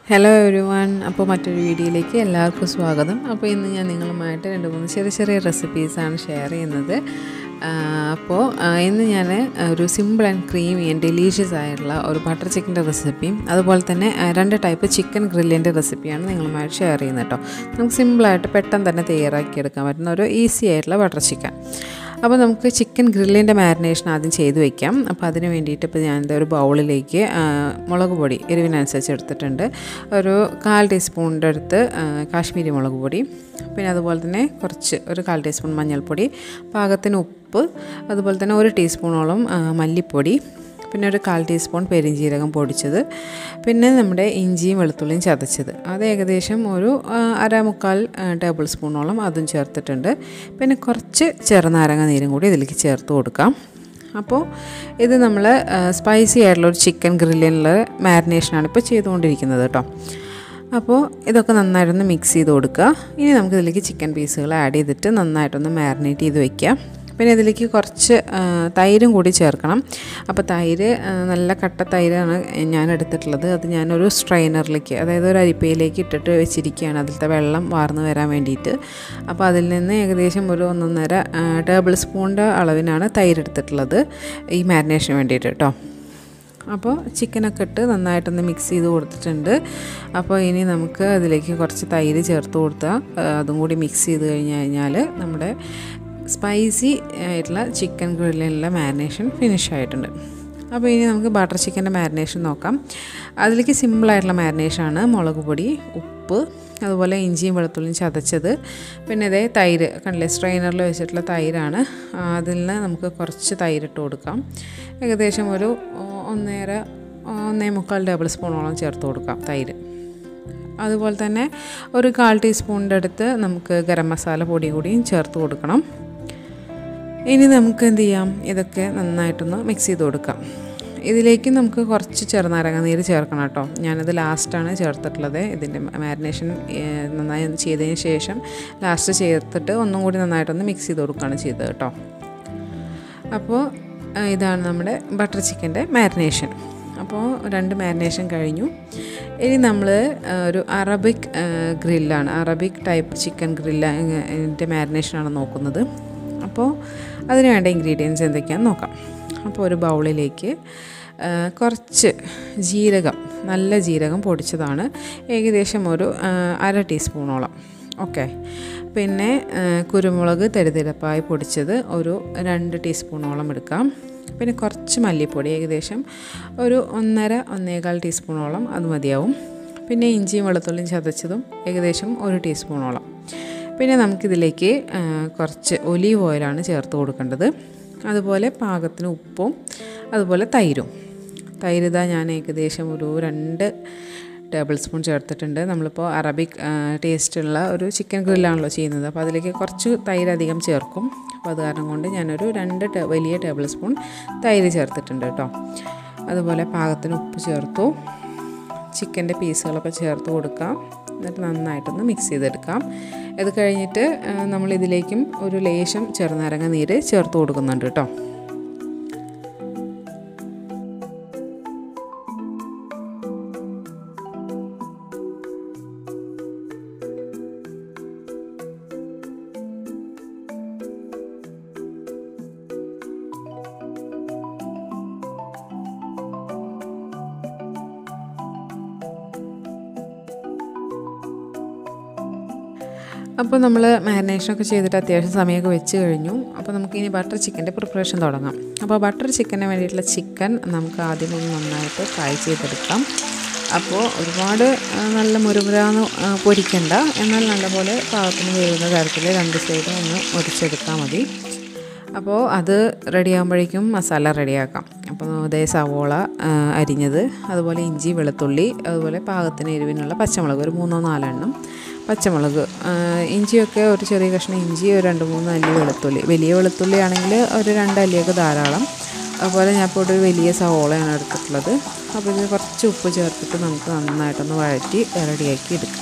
hello every one അപ്പോൾ മറ്റൊരു വീഡിയോയിലേക്ക് എല്ലാവർക്കും സ്വാഗതം അപ്പോൾ ഇന്ന് ഞാൻ നിങ്ങളുമായിട്ട് രണ്ട് മൂന്ന് ചെറിയ ചെറിയ റെസിപ്പീസാണ് ഷെയർ ചെയ്യുന്നത് ആ, അപ്പോൾ ആ, ഇന്ന് ഞാൻ ഒരു simple and creamy and delicious ആയിട്ടുള്ള ഒരു ബട്ടർ ചിക്കൻ്റെ റെസിപ്പിയും അതുപോലെ തന്നെ ആ, രണ്ട് ടൈപ്പ് ചിക്കൻ ഗ്രില്ലിൻ്റെ റെസിപ്പിയാണ് നിങ്ങളുമായിട്ട് ഷെയർ ചെയ്യുന്നത് കേട്ടോ നമുക്ക് സിമ്പിളായിട്ട് പെട്ടെന്ന് തന്നെ തയ്യാറാക്കിയെടുക്കാൻ പറ്റുന്ന ഒരു ഈസി ആയിട്ടുള്ള ബട്ടർ ചിക്കൻ അപ്പോൾ നമുക്ക് ചിക്കൻ ഗ്രില്ലിൻ്റെ മാരിനേഷൻ ആദ്യം ചെയ്ത് വെക്കാം അപ്പോൾ അതിന് വേണ്ടിയിട്ട് ഇപ്പോൾ ഞാൻ ഒരു ബൗളിലേക്ക് ആ, മുളക് പൊടി എരിവിനനുസരിച്ച് എടുത്തിട്ടുണ്ട് ഒരു കാൽ ടീസ്പൂണിൻ്റെ അടുത്ത് ആ, കാശ്മീരി മുളക് പൊടി പിന്നെ അതുപോലെ തന്നെ കുറച്ച് ഒരു കാൽ ടീസ്പൂൺ മഞ്ഞൾപ്പൊടി പാകത്തിന് ഉപ്പ് അതുപോലെ തന്നെ ഒരു ടീസ്പൂണോളം ആ, മല്ലിപ്പൊടി പിന്നെ ഒരു കാൽ ടീസ്പൂൺ പെരിഞ്ജീരകം പൊടിച്ചത് പിന്നെ നമ്മുടെ ഇഞ്ചിയും വെളുത്തുള്ളിയും ചതച്ചത് അത് ഏകദേശം ഒരു ആ, അര മുക്കാൽ ആ, ടേബിൾ സ്പൂണോളം അതും ചേർത്തിട്ടുണ്ട് പിന്നെ കുറച്ച് ചെറുനാരങ്ങ നീരും കൂടി ഇതിലേക്ക് ചേർത്ത് കൊടുക്കാം അപ്പോൾ ഇത് നമ്മൾ സ്പൈസി ആയിട്ടുള്ള ഒരു ചിക്കൻ ഗ്രില്ലിനുള്ള മാരിനേഷനാണ് ഇപ്പോൾ ചെയ്തുകൊണ്ടിരിക്കുന്നത് കേട്ടോ അപ്പോൾ ഇതൊക്കെ നന്നായിട്ടൊന്ന് മിക്സ് ചെയ്ത് കൊടുക്കുക ഇനി നമുക്ക് ഇതിലേക്ക് ചിക്കൻ പീസുകൾ ആഡ് ചെയ്തിട്ട് നന്നായിട്ടൊന്ന് മാരിനേറ്റ് ചെയ്ത് വയ്ക്കുക പിന്നെ ഇതിലേക്ക് കുറച്ച് ആ, തൈരും കൂടി ചേർക്കണം അപ്പോൾ തൈര് ആ, നല്ല കട്ട തൈരാണ് ഞാൻ എടുത്തിട്ടുള്ളത് അത് ഞാനൊരു സ്ട്രെയിനറിലേക്ക് അതായത് ഒരു അരിപ്പയിലേക്ക് ഇട്ടിട്ട് വെച്ചിരിക്കുകയാണ് അതിലത്തെ വെള്ളം വാർന്നു വരാൻ വേണ്ടിയിട്ട് അപ്പോൾ അതിൽ നിന്ന് ഏകദേശം ഒരു ഒന്നൊന്നര ആ, ടേബിൾ സ്പൂണിൻ്റെ അളവിനാണ് തൈര് എടുത്തിട്ടുള്ളത് ഈ മാരിനേഷന് വേണ്ടിയിട്ട് കേട്ടോ അപ്പോൾ ചിക്കനൊക്കെ ഇട്ട് നന്നായിട്ടൊന്ന് മിക്സ് ചെയ്ത് കൊടുത്തിട്ടുണ്ട് അപ്പോൾ ഇനി നമുക്ക് അതിലേക്ക് കുറച്ച് തൈര് ചേർത്ത് കൊടുത്താൽ ആ, അതും കൂടി മിക്സ് ചെയ്ത് കഴിഞ്ഞ് കഴിഞ്ഞാൽ നമ്മുടെ സ്പൈസി ആയിട്ടുള്ള ചിക്കൻ ഗ്രില്ലിലുള്ള മാരിനേഷൻ ഫിനിഷ് ആയിട്ടുണ്ട് അപ്പോൾ ഇനി നമുക്ക് ബട്ടർ ചിക്കൻ്റെ മാരിനേഷൻ നോക്കാം അതിലേക്ക് സിമ്പിളായിട്ടുള്ള മാരിനേഷനാണ് മുളക് പൊടി ഉപ്പ് അതുപോലെ ഇഞ്ചിയും വെളുത്തുള്ളിയും ചതച്ചത് പിന്നെ ഇതേ തൈര് കണ്ടില്ലേ സ്ട്രെയിനറിൽ വെച്ചിട്ടുള്ള തൈരാണ് ആ, അതിൽ നിന്ന് നമുക്ക് കുറച്ച് തൈരിട്ട് കൊടുക്കാം ഏകദേശം ഒരു ഓ, ഒന്നര ഒന്നേ മുക്കാൽ ടേബിൾ സ്പൂണോളം ചേർത്ത് കൊടുക്കാം തൈര് അതുപോലെ തന്നെ ഒരു കാൽ ടീസ്പൂണിൻ്റെ അടുത്ത് നമുക്ക് ഗരം മസാല പൊടി കൂടിയും ചേർത്ത് കൊടുക്കണം ഇനി നമുക്ക് എന്ത് ചെയ്യാം ഇതൊക്കെ നന്നായിട്ടൊന്ന് മിക്സ് ചെയ്ത് കൊടുക്കാം ഇതിലേക്ക് നമുക്ക് കുറച്ച് ചെറുനാരങ്ങ നീര് ചേർക്കണം കേട്ടോ ഞാനത് ലാസ്റ്റാണ് ചേർത്തിട്ടുള്ളത് ഇതിൻ്റെ മാരിനേഷൻ നന്നായി ഒന്ന് ചെയ്തതിന് ശേഷം ലാസ്റ്റ് ചേർത്തിട്ട് ഒന്നും കൂടി നന്നായിട്ടൊന്ന് മിക്സ് ചെയ്ത് കൊടുക്കുകയാണ് ചെയ്തത് കേട്ടോ അപ്പോൾ ആ, ഇതാണ് നമ്മുടെ ബട്ടർ ചിക്കൻ്റെ മാരിനേഷൻ അപ്പോൾ രണ്ട് മാരിനേഷൻ കഴിഞ്ഞു ഇനി നമ്മൾ ഒരു അറബിക് ഗ്രില്ലാണ് അറബിക് ടൈപ്പ് ചിക്കൻ ഗ്രില്ല എൻ്റെ മാരിനേഷനാണ് നോക്കുന്നത് അപ്പോൾ അതിന് വേണ്ട ഇൻഗ്രീഡിയൻസ് എന്തൊക്കെയാണെന്ന് നോക്കാം അപ്പോൾ ഒരു ബൗളിലേക്ക് ആ, കുറച്ച് ജീരകം നല്ല ജീരകം പൊടിച്ചതാണ് ഏകദേശം ഒരു ആ, അര ടീസ്പൂണോളം ഓക്കെ പിന്നെ ആ, കുരുമുളക് തരിതരപ്പായി പൊടിച്ചത് ഒരു രണ്ട് ടീസ്പൂണോളം എടുക്കാം പിന്നെ കുറച്ച് മല്ലിപ്പൊടി ഏകദേശം ഒരു ഒന്നര ഒന്നേകാൽ ടീസ്പൂണോളം അത് മതിയാവും പിന്നെ ഇഞ്ചിയും വെളുത്തുള്ളിയും ചതച്ചതും ഏകദേശം ഒരു ടീസ്പൂണോളം പിന്നെ നമുക്കിതിലേക്ക് ആ, കുറച്ച് ഒലീവ് ഓയിലാണ് ചേർത്ത് കൊടുക്കേണ്ടത് അതുപോലെ പാകത്തിന് ഉപ്പും അതുപോലെ തൈരും തൈര് ഇതാ ഞാൻ ഏകദേശം ഒരു രണ്ട് ടേബിൾ സ്പൂൺ ചേർത്തിട്ടുണ്ട് നമ്മളിപ്പോൾ അറബിക് ടേസ്റ്റുള്ള ഒരു ചിക്കൻ ഗ്രില്ലാണല്ലോ ചെയ്യുന്നത് അപ്പോൾ അതിലേക്ക് കുറച്ച് തൈര് അധികം ചേർക്കും അപ്പോൾ അത് കാരണം കൊണ്ട് ഞാനൊരു രണ്ട് ടേ- വലിയ ടേബിൾ സ്പൂൺ തൈര് ചേർത്തിട്ടുണ്ട് കേട്ടോ അതുപോലെ പാകത്തിന് ഉപ്പ് ചേർത്തു ചിക്കൻ്റെ പീസുകളൊക്കെ ചേർത്ത് കൊടുക്കാം എന്നിട്ട് നന്നായിട്ടൊന്ന് മിക്സ് ചെയ്തെടുക്കാം ഇത് കഴിഞ്ഞിട്ട് ആ, നമ്മൾ ഇതിലേക്കും ഒരു ലേശം ചെറുനാരങ്ങ നീര് ചേർത്ത് കൊടുക്കുന്നുണ്ട് കേട്ടോ അപ്പോൾ നമ്മൾ മാരിനേഷനൊക്കെ ചെയ്തിട്ട് അത്യാവശ്യം സമയമൊക്കെ വെച്ച് കഴിഞ്ഞു അപ്പോൾ നമുക്ക് ഇനി ബട്ടർ ചിക്കൻ്റെ പ്രിപ്പറേഷൻ തുടങ്ങാം അപ്പോൾ ബട്ടർ ചിക്കന് വേണ്ടിയിട്ടുള്ള ചിക്കൻ നമുക്ക് ആദ്യം ഒന്ന് നന്നായിട്ട് ഫ്രൈ ചെയ്തെടുക്കാം അപ്പോൾ ഒരുപാട് ആ, നല്ല മുരുമുരാന്ന് ആ, പൊരിക്കണ്ട എന്നാൽ നല്ലപോലെ പാകത്തിന് വേവുന്ന തരത്തിൽ രണ്ട് സൈഡും ഒന്ന് മുരിച്ചെടുത്താൽ മതി അപ്പോൾ അത് റെഡിയാകുമ്പോഴേക്കും മസാല റെഡിയാക്കാം അപ്പോൾ അതേ സവോള ആ, അരിഞ്ഞത് അതുപോലെ ഇഞ്ചി വെളുത്തുള്ളി അതുപോലെ പാകത്തിന് എരിവിനുള്ള പച്ചമുളക് ഒരു മൂന്നോ നാലെണ്ണം പച്ചമുളക് ആ, ഇഞ്ചിയൊക്കെ ഒരു ചെറിയ കഷ്ണം ഇഞ്ചി ഒരു രണ്ട് മൂന്ന് അല്ലി വെളുത്തുള്ളി വലിയ വെളുത്തുള്ളി ആണെങ്കിൽ ഒരു രണ്ട് അല്ലിയൊക്കെ ധാരാളം അതുപോലെ ഞാൻ ഇപ്പോൾ ഒരു വലിയ സവോളയാണ് എടുത്തിട്ടുള്ളത് അപ്പോൾ ഇതിൽ കുറച്ച് ഉപ്പ് ചേർത്തിട്ട് നമുക്ക് നന്നായിട്ടൊന്ന് വഴറ്റി റെഡിയാക്കി എടുക്കാം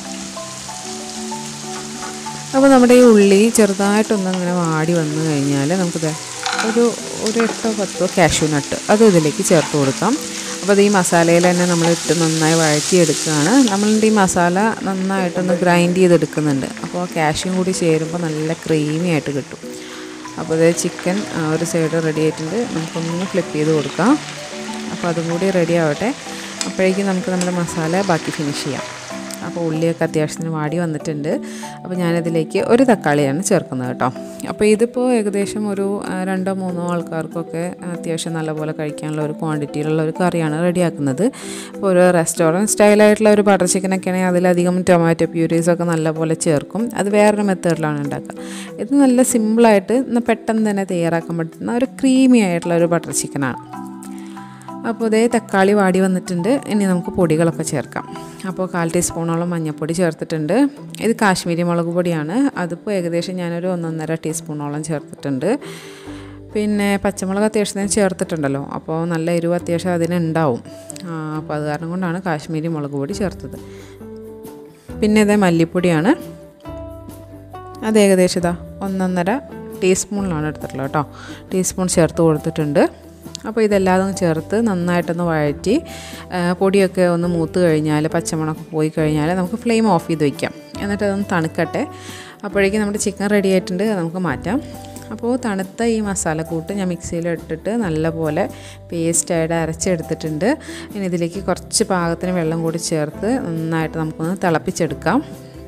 അപ്പോൾ നമ്മുടെ ഈ ഉള്ളി ചെറുതായിട്ടൊന്ന് അങ്ങനെ വാടി വന്നു കഴിഞ്ഞാൽ നമുക്കിത് ഒരു ഒരു എട്ടോ പത്തോ കാഷ്യൂ നട്ട് അത് ഇതിലേക്ക് ചേർത്ത് കൊടുക്കാം അപ്പോൾ അത് ഈ മസാലയിൽ തന്നെ നമ്മൾ ഇട്ട് നന്നായി വഴറ്റിയെടുക്കുകയാണ് നമ്മളിൻ്റെ ഈ മസാല നന്നായിട്ടൊന്ന് ഗ്രൈൻഡ് ചെയ്തെടുക്കുന്നുണ്ട് അപ്പോൾ കാഷ്യും കൂടി ചേരുമ്പോൾ നല്ല ക്രീമി ആയിട്ട് കിട്ടും അപ്പോൾ ഇത് ചിക്കൻ ഒരു സൈഡ് റെഡി ആയിട്ടുണ്ട് നമുക്കൊന്ന് ഫ്ലിപ്പ് ചെയ്ത് കൊടുക്കാം അപ്പോൾ അതും കൂടി റെഡി ആവട്ടെ അപ്പോഴേക്കും നമുക്ക് നമ്മുടെ മസാല ബാക്കി ഫിനിഷ് ചെയ്യാം അപ്പോൾ ഉള്ളിയൊക്കെ അത്യാവശ്യത്തിന് വാടി വന്നിട്ടുണ്ട് അപ്പോൾ ഞാനതിലേക്ക് ഒരു തക്കാളിയാണ് ചേർക്കുന്നത് കേട്ടോ അപ്പോൾ ഇതിപ്പോൾ ഏകദേശം ഒരു രണ്ടോ മൂന്നോ ആൾക്കാർക്കൊക്കെ അത്യാവശ്യം നല്ലപോലെ കഴിക്കാനുള്ള ഒരു ക്വാണ്ടിറ്റിയിലുള്ള ഒരു കറിയാണ് റെഡിയാക്കുന്നത് അപ്പോൾ ഒരു റെസ്റ്റോറൻറ്റ് സ്റ്റൈലായിട്ടുള്ള ഒരു ബട്ടർ ചിക്കനൊക്കെ ആണെങ്കിൽ അതിലധികം ടൊമാറ്റോ പ്യൂരീസൊക്കെ നല്ലപോലെ ചേർക്കും അത് വേറൊരു മെത്തേഡിലാണ് ഉണ്ടാക്കുക ഇത് നല്ല സിമ്പിളായിട്ട് പെട്ടെന്ന് തന്നെ തയ്യാറാക്കാൻ പറ്റുന്ന ഒരു ക്രീമി ആയിട്ടുള്ള ഒരു ബട്ടർ ചിക്കനാണ് അപ്പോൾ ഇതേ തക്കാളി വാടി വന്നിട്ടുണ്ട് ഇനി നമുക്ക് പൊടികളൊക്കെ ചേർക്കാം അപ്പോൾ കാൽ ടീസ്പൂണോളം മഞ്ഞൾപ്പൊടി ചേർത്തിട്ടുണ്ട് ഇത് കാശ്മീരി മുളക് പൊടിയാണ് അതിപ്പോൾ ഏകദേശം ഞാനൊരു ഒന്നൊന്നര ടീസ്പൂണോളം ചേർത്തിട്ടുണ്ട് പിന്നെ പച്ചമുളക് അത്യാവശ്യത്തിന് ചേർത്തിട്ടുണ്ടല്ലോ അപ്പോൾ നല്ല എരിവ് അത്യാവശ്യം അതിനുണ്ടാവും അപ്പോൾ അത് കാരണം കൊണ്ടാണ് കാശ്മീരി മുളക് പൊടി ചേർത്തത് പിന്നെ ഇതേ മല്ലിപ്പൊടിയാണ് അത് ഏകദേശം ഇതാ ഒന്നൊന്നര ടീസ്പൂണിലാണ് എടുത്തിട്ടുള്ളത് കേട്ടോ ടീസ്പൂൺ ചേർത്ത് കൊടുത്തിട്ടുണ്ട് അപ്പോൾ ഇതെല്ലാതും ചേർത്ത് നന്നായിട്ടൊന്ന് വഴറ്റി പൊടിയൊക്കെ ഒന്ന് മൂത്ത് കഴിഞ്ഞാൽ പച്ചമുളക് പോയി കഴിഞ്ഞാൽ നമുക്ക് ഫ്ലെയിം ഓഫ് ചെയ്ത് വയ്ക്കാം എന്നിട്ട് അതൊന്ന് തണുക്കട്ടെ അപ്പോഴേക്കും നമ്മുടെ ചിക്കൻ റെഡി ആയിട്ടുണ്ട് നമുക്ക് മാറ്റാം അപ്പോൾ തണുത്ത ഈ മസാലക്കൂട്ട് ഞാൻ മിക്സിയിൽ ഇട്ടിട്ട് നല്ലപോലെ പേസ്റ്റായിട്ട് അരച്ചെടുത്തിട്ടുണ്ട് ഇനി ഇതിലേക്ക് കുറച്ച് പാകത്തിന് വെള്ളം കൂടി ചേർത്ത് നന്നായിട്ട് നമുക്കൊന്ന് തിളപ്പിച്ചെടുക്കാം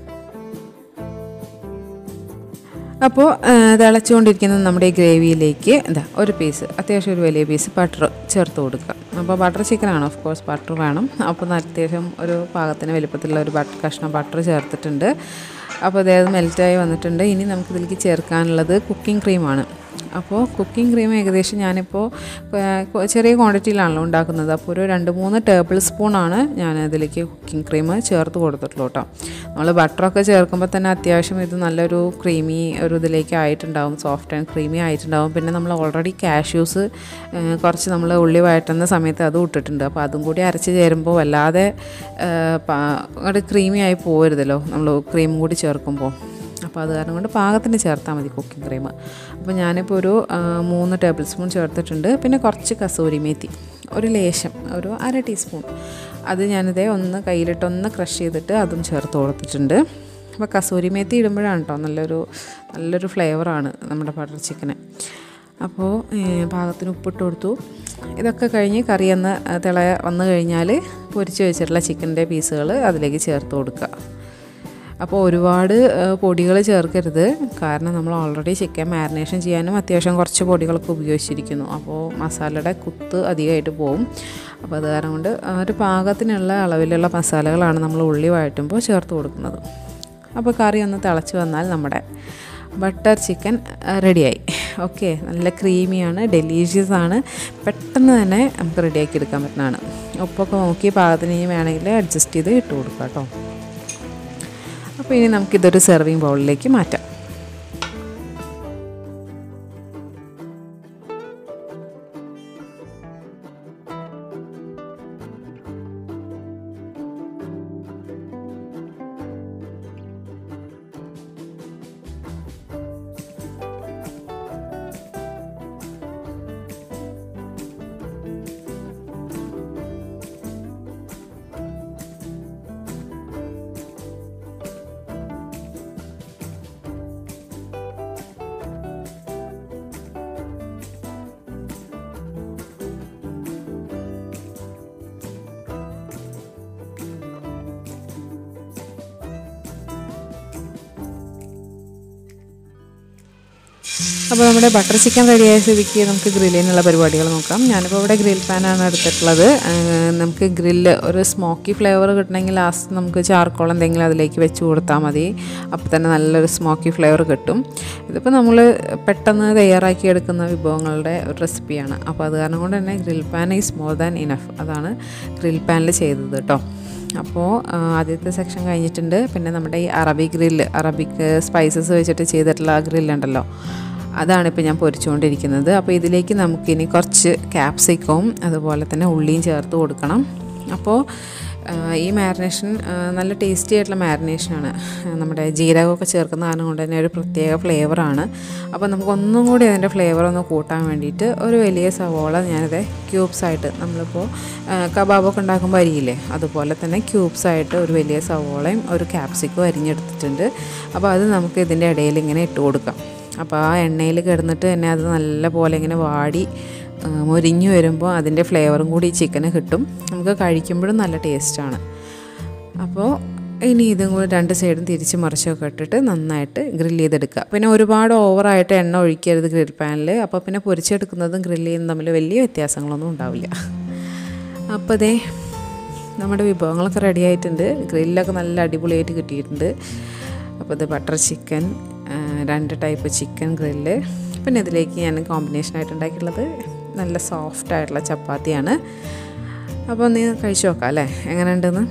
അപ്പോൾ തിളച്ചുകൊണ്ടിരിക്കുന്ന നമ്മുടെ ഈ ഗ്രേവിയിലേക്ക് എന്താ ഒരു പീസ് അത്യാവശ്യം ഒരു വലിയ പീസ് ബട്ടർ ചേർത്ത് കൊടുക്കുക അപ്പോൾ ബട്ടർ ചിക്കനാണ് ഓഫ് കോഴ്സ് ബട്ടർ വേണം അപ്പോൾ അത്യാവശ്യം ഒരു പാകത്തിന് വലിപ്പത്തിലുള്ള ഒരു ബട്ടർ കഷ്ണം ബട്ടർ ചേർത്തിട്ടുണ്ട് അപ്പോൾ അതായത് മെൽറ്റായി വന്നിട്ടുണ്ട് ഇനി നമുക്കിതിലേക്ക് ചേർക്കാനുള്ളത് കുക്കിംഗ് ക്രീമാണ് അപ്പോൾ കുക്കിംഗ് ക്രീം ഏകദേശം ഞാനിപ്പോൾ ചെറിയ ക്വാണ്ടിറ്റിയിലാണല്ലോ ഉണ്ടാക്കുന്നത് അപ്പോൾ ഒരു രണ്ട് മൂന്ന് ടേബിൾ സ്പൂണാണ് ഞാൻ ഇതിലേക്ക് കുക്കിംഗ് ക്രീം ചേർത്ത് കൊടുത്തിട്ടുള്ളൂ കേട്ടോ നമ്മൾ ബട്ടറൊക്കെ ചേർക്കുമ്പോൾ തന്നെ അത്യാവശ്യം ഇത് നല്ലൊരു ക്രീമി ഒരു ഇതിലേക്ക് ആയിട്ടുണ്ടാവും സോഫ്റ്റ് ആൻഡ് ക്രീമി ആയിട്ടുണ്ടാവും പിന്നെ നമ്മൾ ഓൾറെഡി കാഷ്യൂസ് കുറച്ച് നമ്മൾ ഉള്ളി വഴറ്റുന്ന സമയത്ത് അതും ഇട്ടിട്ടുണ്ട് അപ്പോൾ അതും കൂടി അരച്ച് ചേരുമ്പോൾ വല്ലാതെ അങ്ങോട്ട് ക്രീമി ആയി പോരുതല്ലോ നമ്മൾ ക്രീം കൂടി ചേർക്കുമ്പോൾ അപ്പോൾ അത് കാരണം കൊണ്ട് പാകത്തിന് ചേർത്താൽ മതി കുക്കിംഗ് ക്രീം അപ്പോൾ ഞാനിപ്പോൾ ഒരു മൂന്ന് ടേബിൾ സ്പൂൺ ചേർത്തിട്ടുണ്ട് പിന്നെ കുറച്ച് കസൂരി മേത്തി ഒരു ലേശം ഒരു അര ടീസ്പൂൺ അത് ഞാനിതേ ഒന്ന് കയ്യിലിട്ടൊന്ന് ക്രഷ് ചെയ്തിട്ട് അതും ചേർത്ത് കൊടുത്തിട്ടുണ്ട് അപ്പോൾ കസൂരി മേത്തി ഇടുമ്പോഴാണ് കേട്ടോ നല്ലൊരു നല്ലൊരു ഫ്ലേവറാണ് നമ്മുടെ ബട്ടർ ചിക്കന് അപ്പോൾ പാകത്തിന് ഉപ്പിട്ട് കൊടുത്തു ഇതൊക്കെ കഴിഞ്ഞ് കറി ഒന്ന് തിള വന്നു കഴിഞ്ഞാൽ പൊരിച്ച് വെച്ചിട്ടുള്ള ചിക്കൻ്റെ പീസുകൾ അതിലേക്ക് ചേർത്ത് കൊടുക്കുക അപ്പോൾ ഒരുപാട് പൊടികൾ ചേർക്കരുത് കാരണം നമ്മൾ ഓൾറെഡി ചിക്കൻ മാരിനേഷൻ ചെയ്യാനും അത്യാവശ്യം കുറച്ച് പൊടികളൊക്കെ ഉപയോഗിച്ചിരിക്കുന്നു അപ്പോൾ മസാലയുടെ കുത്ത് അധികമായിട്ട് പോവും അപ്പോൾ അത് കാരണം കൊണ്ട് ഒരു പാകത്തിനുള്ള അളവിലുള്ള മസാലകളാണ് നമ്മൾ ഉള്ളി വഴറ്റുമ്പോൾ ചേർത്ത് കൊടുക്കുന്നത് അപ്പോൾ കറി ഒന്ന് തിളച്ച് വന്നാൽ നമ്മുടെ ബട്ടർ ചിക്കൻ റെഡിയായി ഓക്കെ നല്ല ക്രീമിയാണ് ഡെലീഷ്യസ് ആണ് പെട്ടെന്ന് തന്നെ നമുക്ക് റെഡിയാക്കി എടുക്കാൻ പറ്റുന്നതാണ് ഉപ്പൊക്കെ നോക്കി പാകത്തിന് വേണമെങ്കിൽ അഡ്ജസ്റ്റ് ചെയ്ത് ഇട്ട് കൊടുക്കാം കേട്ടോ അപ്പോൾ ഇനി നമുക്കിതൊരു സെർവിങ് ബൗളിലേക്ക് മാറ്റാം അപ്പോൾ നമ്മുടെ ബട്ടർ ചിക്കൻ റെഡിയായ സ്ഥിതിക്ക് നമുക്ക് ഗ്രില്ലിനുള്ള പരിപാടികൾ നോക്കാം ഞാനിപ്പോൾ ഇവിടെ ഗ്രിൽ പാനാണ് എടുത്തിട്ടുള്ളത് നമുക്ക് ഗ്രില്ല് ഒരു സ്മോക്കി ഫ്ലേവർ കിട്ടണമെങ്കിൽ ലാസ്റ്റ് നമുക്ക് ചാർക്കോൾ എന്തെങ്കിലും അതിലേക്ക് വെച്ച് കൊടുത്താൽ മതി അപ്പോൾ തന്നെ നല്ലൊരു സ്മോക്കി ഫ്ലേവർ കിട്ടും ഇതിപ്പോൾ നമ്മൾ പെട്ടെന്ന് തയ്യാറാക്കി എടുക്കുന്ന വിഭവങ്ങളുടെ ഒരു റെസിപ്പിയാണ് അപ്പോൾ അത് കാരണം കൊണ്ട് തന്നെ grill pan is more than enough അതാണ് ഗ്രിൽ പാനിൽ ചെയ്തത് കേട്ടോ അപ്പോൾ ആദ്യത്തെ സെക്ഷൻ കഴിഞ്ഞിട്ടുണ്ട് പിന്നെ നമ്മുടെ ഈ അറബി ഗ്രില്ല് അറബിക് സ്പൈസസ് വെച്ചിട്ട് ചെയ്തിട്ടുള്ള ആ ഗ്രില്ലുണ്ടല്ലോ അതാണ് ഇപ്പോൾ ഞാൻ പൊരിച്ചുകൊണ്ടിരിക്കുന്നത് അപ്പോൾ ഇതിലേക്ക് നമുക്കിനി കുറച്ച് ക്യാപ്സിക്കവും അതുപോലെ തന്നെ ഉള്ളിയും ചേർത്ത് കൊടുക്കണം അപ്പോൾ ഈ മാരിനേഷൻ നല്ല ടേസ്റ്റി ആയിട്ടുള്ള മാരിനേഷനാണ് നമ്മുടെ ജീരകമൊക്കെ ചേർക്കുന്ന കാരണം കൊണ്ട് തന്നെ ഒരു പ്രത്യേക ഫ്ലേവറാണ് അപ്പോൾ നമുക്ക് ഒന്നും കൂടി അതിൻ്റെ ഫ്ലേവർ ഒന്ന് കൂട്ടാൻ വേണ്ടിയിട്ട് ഒരു വലിയ സവോള ഞാനിത് ക്യൂബ്സായിട്ട് നമ്മളിപ്പോൾ കബാബൊക്കെ ഉണ്ടാക്കുമ്പോൾ അരിയില്ലേ അതുപോലെ തന്നെ ക്യൂബ്സായിട്ട് ഒരു വലിയ സവോളയും ഒരു ക്യാപ്സിക്കും അരിഞ്ഞെടുത്തിട്ടുണ്ട് അപ്പോൾ അത് നമുക്ക് ഇതിൻ്റെ ഇടയിൽ ഇങ്ങനെ ഇട്ട് കൊടുക്കാം അപ്പോൾ ആ എണ്ണയിൽ കിടന്നിട്ട് തന്നെ അത് നല്ല പോലെ ഇങ്ങനെ വാടി മൊരിഞ്ഞു വരുമ്പോൾ അതിൻ്റെ ഫ്ലേവറും കൂടി ഈ ചിക്കന് കിട്ടും നമുക്ക് കഴിക്കുമ്പോഴും നല്ല ടേസ്റ്റാണ് അപ്പോൾ ഇനി ഇതും കൂടി രണ്ട് സൈഡും തിരിച്ച് മറിച്ചൊക്കെ ഇട്ടിട്ട് നന്നായിട്ട് ഗ്രില്ല് ചെയ്തെടുക്കുക പിന്നെ ഒരുപാട് ഓവറായിട്ട് എണ്ണ ഒഴിക്കരുത് ഗ്രിൽ പാനിൽ അപ്പോൾ പിന്നെ പൊരിച്ചെടുക്കുന്നതും ഗ്രില്ല് ചെയ്യുന്നതും തമ്മിൽ വലിയ വ്യത്യാസങ്ങളൊന്നും ഉണ്ടാവില്ല അപ്പോൾ അതേ നമ്മുടെ വിഭവങ്ങളൊക്കെ റെഡി ആയിട്ടുണ്ട് ഗ്രില്ലൊക്കെ നല്ല അടിപൊളിയായിട്ട് കിട്ടിയിട്ടുണ്ട് അപ്പോൾ ഇത് ബട്ടർ ചിക്കൻ രണ്ട് ടൈപ്പ് ചിക്കൻ ഗ്രില്ല് പിന്നെ ഇതിലേക്ക് ഞാൻ കോമ്പിനേഷനായിട്ട് ഉണ്ടാക്കിയിട്ടുള്ളത് നല്ല സോഫ്റ്റ് ആയിട്ടുള്ള ചപ്പാത്തിയാണ് അപ്പോൾ നീ കഴിച്ചു നോക്കാം അല്ലേ എങ്ങനെയുണ്ടെന്ന്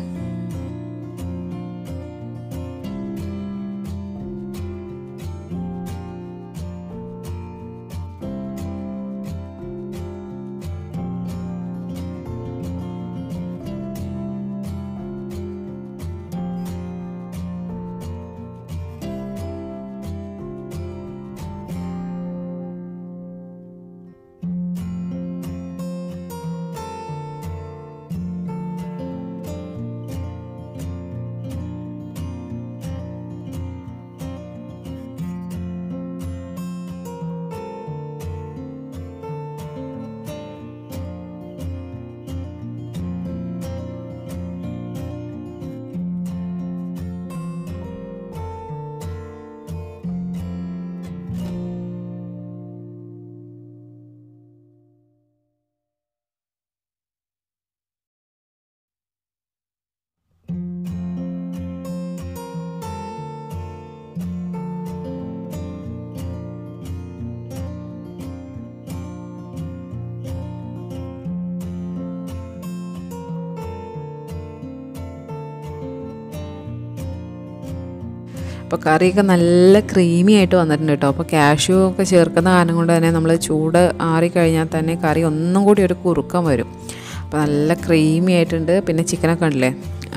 അപ്പോൾ കറിയൊക്കെ നല്ല ക്രീമി ആയിട്ട് വന്നിട്ടുണ്ട് കേട്ടോ അപ്പോൾ കാഷ്യൂ ഒക്കെ ചേർക്കുന്ന കാരണം കൊണ്ട് തന്നെ നമ്മൾ ചൂട് ആറിക്കഴിഞ്ഞാൽ തന്നെ കറി ഒന്നും കൂടി ഒരു കുറുക്കം വരും അപ്പോൾ നല്ല ക്രീമി ആയിട്ടുണ്ട് പിന്നെ ചിക്കനൊക്കെ ഉണ്ടല്ലേ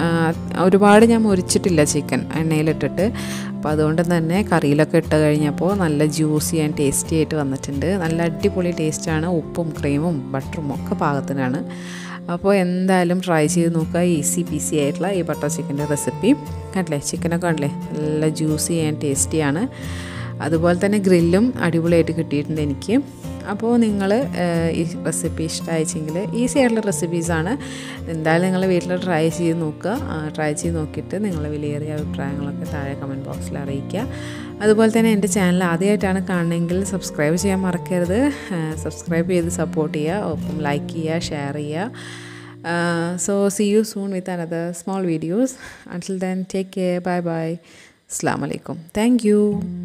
ഒരുപാട് ഞാൻ മുരിച്ചിട്ടില്ല ചിക്കൻ എണ്ണയിലിട്ടിട്ട് അപ്പോൾ അതുകൊണ്ട് തന്നെ കറിയിലൊക്കെ ഇട്ട് കഴിഞ്ഞപ്പോൾ നല്ല ജ്യൂസി ആൻഡ് ടേസ്റ്റി ആയിട്ട് വന്നിട്ടുണ്ട് നല്ല അടിപൊളി ടേസ്റ്റാണ് ഉപ്പും ക്രീമും ബട്ടറും ഒക്കെ പാകത്തിനാണ് അപ്പോൾ എന്തായാലും ട്രൈ ചെയ്ത് നോക്കുക ഈസി പീസി ആയിട്ടുള്ള ഈ ബട്ടർ ചിക്കൻ്റെ റെസിപ്പി കണ്ടില്ലേ ചിക്കനൊക്കെ കണ്ടില്ലേ നല്ല ജ്യൂസി ആൻഡ് ടേസ്റ്റിയാണ് അതുപോലെ തന്നെ ഗ്രില്ലും അടിപൊളിയായിട്ട് കിട്ടിയിട്ടുണ്ട് എനിക്ക് അപ്പോൾ നിങ്ങൾ ഈ റെസിപ്പി ഇഷ്ടമായിച്ചെങ്കിൽ ഈസി ആയിട്ടുള്ള റെസിപ്പീസാണ് എന്തായാലും നിങ്ങൾ വീട്ടിൽ ട്രൈ ചെയ്ത് നോക്കുക ട്രൈ ചെയ്ത് നോക്കിയിട്ട് നിങ്ങൾ വിലയേറിയ അഭിപ്രായങ്ങളൊക്കെ താഴെ കമൻറ്റ് ബോക്സിൽ അറിയിക്കുക അതുപോലെ തന്നെ എൻ്റെ ചാനൽ ആദ്യമായിട്ടാണ് കാണണമെങ്കിൽ സബ്സ്ക്രൈബ് ചെയ്യാൻ മറക്കരുത് സബ്സ്ക്രൈബ് ചെയ്ത് സപ്പോർട്ട് ചെയ്യുക ഒപ്പം ലൈക്ക് ചെയ്യുക ഷെയർ ചെയ്യുക so see you soon with another small videos until then take care bye bye അസ്സാം വലൈക്കും താങ്ക് യു